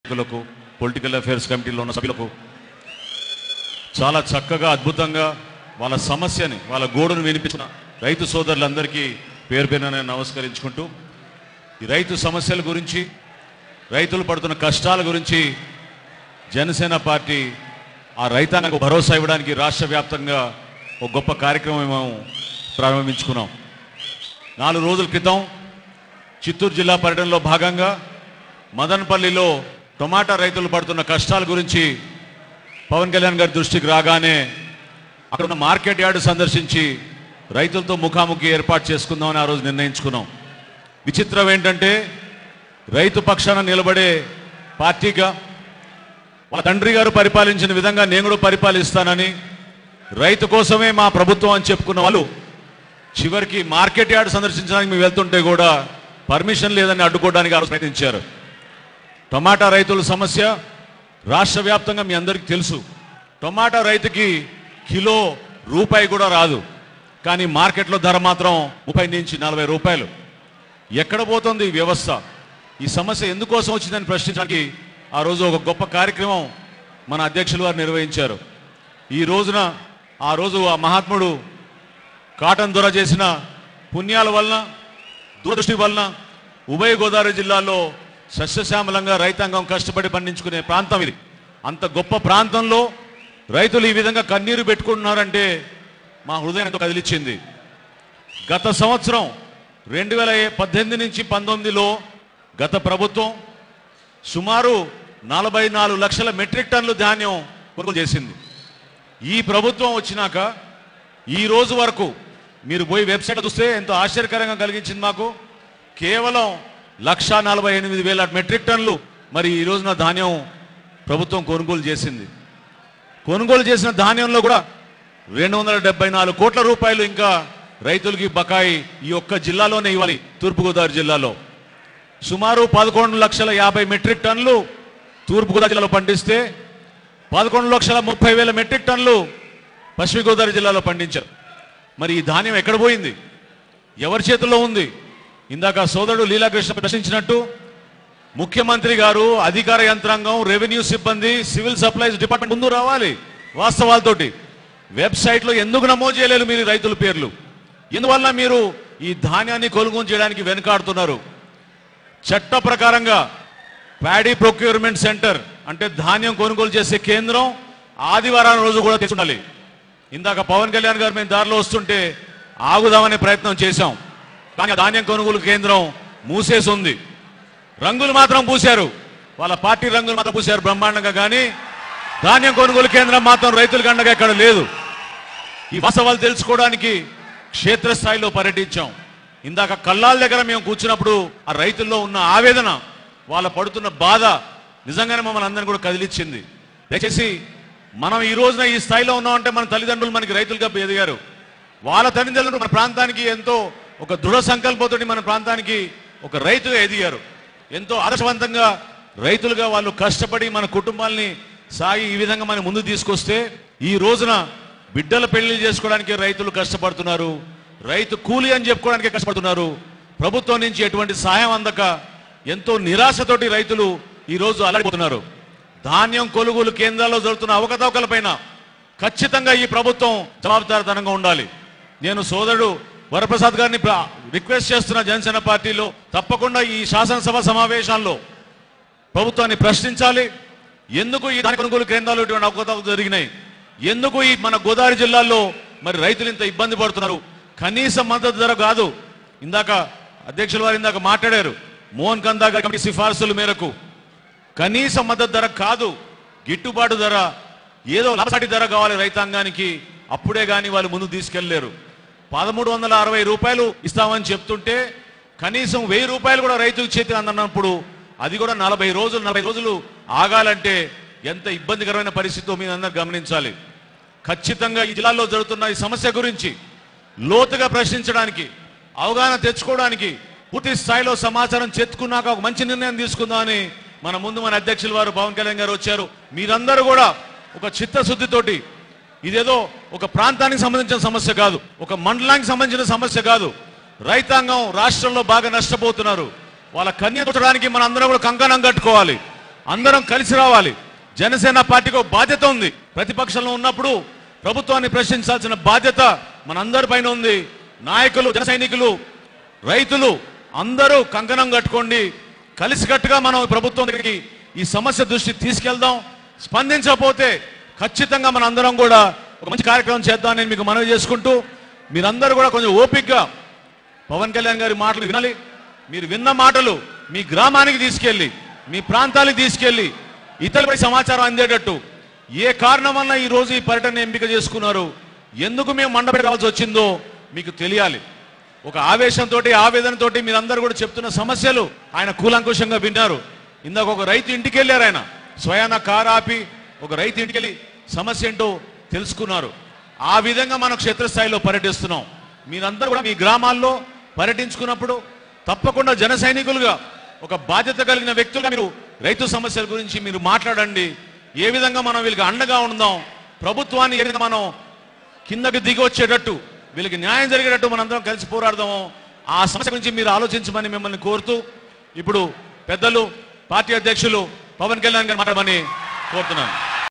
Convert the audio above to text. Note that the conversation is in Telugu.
నాయకులకు పొలిటికల్ అఫైర్స్ కమిటీలో ఉన్న సభ్యులకు చాలా చక్కగా అద్భుతంగా వాళ్ళ సమస్యని వాళ్ళ గోడును వినిపించిన రైతు సోదరులందరికీ పేరు పేరున నేను నమస్కరించుకుంటూ ఈ రైతు సమస్యల గురించి రైతులు పడుతున్న కష్టాల గురించి జనసేన పార్టీ ఆ రైతాంగకు భరోసా ఇవ్వడానికి రాష్ట్ర వ్యాప్తంగా ఒక గొప్ప కార్యక్రమం మేము ప్రారంభించుకున్నాం నాలుగు రోజుల క్రితం చిత్తూరు జిల్లా పర్యటనలో భాగంగా మదనపల్లిలో టొమాటా రైతులు పడుతున్న కష్టాల గురించి పవన్ కళ్యాణ్ గారి దృష్టికి రాగానే అక్కడ ఉన్న మార్కెట్ యార్డు సందర్శించి రైతులతో ముఖాముఖి ఏర్పాటు చేసుకుందామని ఆ రోజు నిర్ణయించుకున్నాం విచిత్రం ఏంటంటే రైతు పక్షాన నిలబడే పార్టీగా వాళ్ళ తండ్రి గారు పరిపాలించిన విధంగా నేను కూడా పరిపాలిస్తానని రైతు కోసమే మా ప్రభుత్వం అని చెప్పుకున్న వాళ్ళు చివరికి మార్కెట్ యార్డ్ సందర్శించడానికి మేము వెళ్తుంటే కూడా పర్మిషన్ లేదని అడ్డుకోవడానికి ఆ రోజు ప్రయత్నించారు టమాటా రైతుల సమస్య రాష్ట్ర వ్యాప్తంగా మీ అందరికీ తెలుసు టమాటా రైతుకి కిలో రూపాయి కూడా రాదు కానీ మార్కెట్లో ధర మాత్రం ముప్పై నుంచి నలభై రూపాయలు ఎక్కడ పోతుంది ఈ వ్యవస్థ ఈ సమస్య ఎందుకోసం వచ్చిందని ప్రశ్నించడానికి ఆ రోజు ఒక గొప్ప కార్యక్రమం మన అధ్యక్షులు వారు నిర్వహించారు ఈ రోజున ఆ రోజు ఆ మహాత్ముడు కాటన్ దొర చేసిన పుణ్యాల వలన దూరదృష్టి వలన ఉభయ గోదావరి జిల్లాలో సస్యశ్యామలంగా రైతాంగం కష్టపడి పండించుకునే ప్రాంతం ఇది అంత గొప్ప ప్రాంతంలో రైతులు ఈ విధంగా కన్నీరు పెట్టుకుంటున్నారంటే మా హృదయం ఎంతో కదిలిచ్చింది గత సంవత్సరం రెండు వేల పద్దెనిమిది నుంచి పంతొమ్మిదిలో గత ప్రభుత్వం సుమారు నలభై నాలుగు లక్షల మెట్రిక్ టన్నులు ధాన్యం కొనుగోలు చేసింది ఈ ప్రభుత్వం వచ్చినాక ఈ రోజు వరకు మీరు పోయి వెబ్సైట్ చూస్తే ఎంతో ఆశ్చర్యకరంగా కలిగించింది మాకు కేవలం లక్షా నలభై ఎనిమిది వేల మెట్రిక్ టన్నులు మరి ఈ రోజున ధాన్యం ప్రభుత్వం కొనుగోలు చేసింది కొనుగోలు చేసిన ధాన్యంలో కూడా రెండు వందల డెబ్బై నాలుగు కోట్ల రూపాయలు ఇంకా రైతులకి బకాయి ఈ ఒక్క జిల్లాలోనే ఇవ్వాలి తూర్పుగోదావరి జిల్లాలో సుమారు పదకొండు లక్షల యాభై మెట్రిక్ టన్నులు తూర్పుగోదావరి జిల్లాలో పండిస్తే పదకొండు లక్షల ముప్పై వేల మెట్రిక్ టన్నులు పశ్చిమ గోదావరి జిల్లాలో పండించారు మరి ఈ ధాన్యం ఎక్కడ పోయింది ఎవరి చేతుల్లో ఉంది ఇందాక సోదరుడు లీలాకృష్ణ ప్రశ్నించినట్టు ముఖ్యమంత్రి గారు అధికార యంత్రాంగం రెవెన్యూ సిబ్బంది సివిల్ సప్లైస్ డిపార్ట్మెంట్ ముందు రావాలి వాస్తవాలతోటి వెబ్సైట్లో ఎందుకు నమోదు చేయలేదు మీరు ఈ రైతుల పేర్లు ఎందువల్ల మీరు ఈ ధాన్యాన్ని కొనుగోలు చేయడానికి వెనుకాడుతున్నారు చట్ట ప్రకారంగా ప్యాడీ ప్రొక్యూర్మెంట్ సెంటర్ అంటే ధాన్యం కొనుగోలు చేసే కేంద్రం ఆదివారం రోజు కూడా తెచ్చుండాలి ఇందాక పవన్ కళ్యాణ్ గారు మేము దారిలో వస్తుంటే ఆగుదామనే ప్రయత్నం చేశాం కానీ ఆ ధాన్యం కొనుగోలు కేంద్రం మూసేసి ఉంది రంగులు మాత్రం పూశారు వాళ్ళ పార్టీ రంగులు మాత్రం పూశారు బ్రహ్మాండంగా కానీ ధాన్యం కొనుగోలు కేంద్రం మాత్రం రైతుల గండగా ఎక్కడ లేదు ఈ వాస్తవాలు తెలుసుకోవడానికి క్షేత్రస్థాయిలో పర్యటించాం ఇందాక కల్లాల దగ్గర మేము కూర్చున్నప్పుడు ఆ రైతుల్లో ఉన్న ఆవేదన వాళ్ళ పడుతున్న బాధ నిజంగానే మమ్మల్ని అందరిని కూడా కదిలిచ్చింది దయచేసి మనం ఈ రోజున ఈ స్థాయిలో ఉన్నామంటే మన తల్లిదండ్రులు మనకి రైతులుగా ఎదిగారు వాళ్ళ తల్లిదండ్రులు మన ప్రాంతానికి ఎంతో ఒక దృఢ సంకల్పంతో మన ప్రాంతానికి ఒక రైతుగా ఎదిగారు ఎంతో ఆదర్శవంతంగా రైతులుగా వాళ్ళు కష్టపడి మన కుటుంబాల్ని సాగి ఈ విధంగా మన ముందు తీసుకొస్తే ఈ రోజున బిడ్డల పెళ్లి చేసుకోవడానికి రైతులు కష్టపడుతున్నారు రైతు కూలి అని చెప్పుకోవడానికి కష్టపడుతున్నారు ప్రభుత్వం నుంచి ఎటువంటి సాయం అందక ఎంతో నిరాశతోటి రైతులు ఈ రోజు అలడిపోతున్నారు ధాన్యం కొనుగోలు కేంద్రాల్లో జరుగుతున్న అవకతవకలపైన ఖచ్చితంగా ఈ ప్రభుత్వం జవాబుదారితనంగా ఉండాలి నేను సోదరుడు వరప్రసాద్ గారిని ప్ర- రిక్వెస్ట్ చేస్తున్న జనసేన పార్టీలో తప్పకుండా ఈ శాసనసభ సమావేశాల్లో ప్రభుత్వాన్ని ప్రశ్నించాలి ఎందుకు ఈ ధాన్య కొనుగోలు కేంద్రాలు ఇటువంటి అవకతవకలు జరిగినాయి ఎందుకు ఈ మన గోదావరి జిల్లాలో మరి రైతులు ఇంత ఇబ్బంది పడుతున్నారు కనీస మద్దతు ధర కాదు ఇందాక అధ్యక్షుల వారు ఇందాక మాట్లాడారు మోహన్ కందా గారి కమిటీ సిఫార్సుల మేరకు కనీస మద్దతు ధర కాదు గిట్టుబాటు ధర ఏదో లాభసాటి ధర కావాలి రైతాంగానికి అప్పుడే కానీ వాళ్ళు ముందు తీసుకెళ్లేరు పదమూడు వందల అరవై రూపాయలు ఇస్తామని చెప్తుంటే కనీసం వెయ్యి రూపాయలు కూడా రైతుకు చేతి అందన్నప్పుడు అది కూడా నలభై రోజులు నలభై రోజులు ఆగాలంటే ఎంత ఇబ్బందికరమైన పరిస్థితితో మీరు అందరు గమనించాలి ఖచ్చితంగా ఈ జిల్లాలో జరుగుతున్న ఈ సమస్య గురించి లోతుగా ప్రశ్నించడానికి అవగాహన తెచ్చుకోవడానికి పూర్తి స్థాయిలో సమాచారం చెప్పుకున్నాక ఒక మంచి నిర్ణయం తీసుకుందామని మన ముందు మన అధ్యక్షుల వారు పవన్ కళ్యాణ్ గారు వచ్చారు మీరందరూ కూడా ఒక చిత్తశుద్ధితోటి ఇదేదో ఒక ప్రాంతానికి సంబంధించిన సమస్య కాదు ఒక మండలానికి సంబంధించిన సమస్య కాదు రైతాంగం రాష్ట్రంలో బాగా నష్టపోతున్నారు వాళ్ళ కన్య కొట్టడానికి మన అందరం కూడా కంకణం కట్టుకోవాలి అందరం కలిసి రావాలి జనసేన పార్టీకి ఒక బాధ్యత ఉంది ప్రతిపక్షంలో ఉన్నప్పుడు ప్రభుత్వాన్ని ప్రశ్నించాల్సిన బాధ్యత మనందరిపైన ఉంది నాయకులు జన సైనికులు రైతులు అందరూ కంకణం కట్టుకోండి కలిసికట్టుగా మనం ప్రభుత్వం దగ్గరికి ఈ సమస్య దృష్టి తీసుకెళ్దాం స్పందించకపోతే ఖచ్చితంగా మన అందరం కూడా ఒక మంచి కార్యక్రమం చేద్దామని మీకు మనవి చేసుకుంటూ మీరందరూ కూడా కొంచెం ఓపికగా పవన్ కళ్యాణ్ గారి మాటలు వినాలి మీరు విన్న మాటలు మీ గ్రామానికి తీసుకెళ్ళి మీ ప్రాంతానికి తీసుకెళ్ళి ఇతరులపై సమాచారం అందేటట్టు ఏ కారణం వల్ల ఈ రోజు ఈ పర్యటన ఎంపిక చేసుకున్నారు ఎందుకు మేము మండపేట రావాల్సి వచ్చిందో మీకు తెలియాలి ఒక ఆవేశంతో ఆవేదనతో మీరందరూ కూడా చెప్తున్న సమస్యలు ఆయన కూలంకుషంగా విన్నారు ఇందాక ఒక రైతు ఇంటికి వెళ్ళారు ఆయన స్వయాన కారు ఆపి ఒక రైతు ఇంటికి వెళ్ళి సమస్య ఏంటో తెలుసుకున్నారు ఆ విధంగా మనం క్షేత్రస్థాయిలో పర్యటిస్తున్నాం మీరందరూ కూడా మీ గ్రామాల్లో పర్యటించుకున్నప్పుడు తప్పకుండా జన సైనికులుగా ఒక బాధ్యత కలిగిన వ్యక్తులుగా మీరు రైతు సమస్యల గురించి మీరు మాట్లాడండి ఏ విధంగా మనం వీళ్ళకి అండగా ఉందాం ప్రభుత్వాన్ని ఏ విధంగా మనం కిందకి దిగి వచ్చేటట్టు వీళ్ళకి న్యాయం జరిగేటట్టు మనందరం కలిసి పోరాడదాము ఆ సమస్య గురించి మీరు ఆలోచించమని మిమ్మల్ని కోరుతూ ఇప్పుడు పెద్దలు పార్టీ అధ్యక్షులు పవన్ కళ్యాణ్ గారు మాట్లాడమని కోరుతున్నాను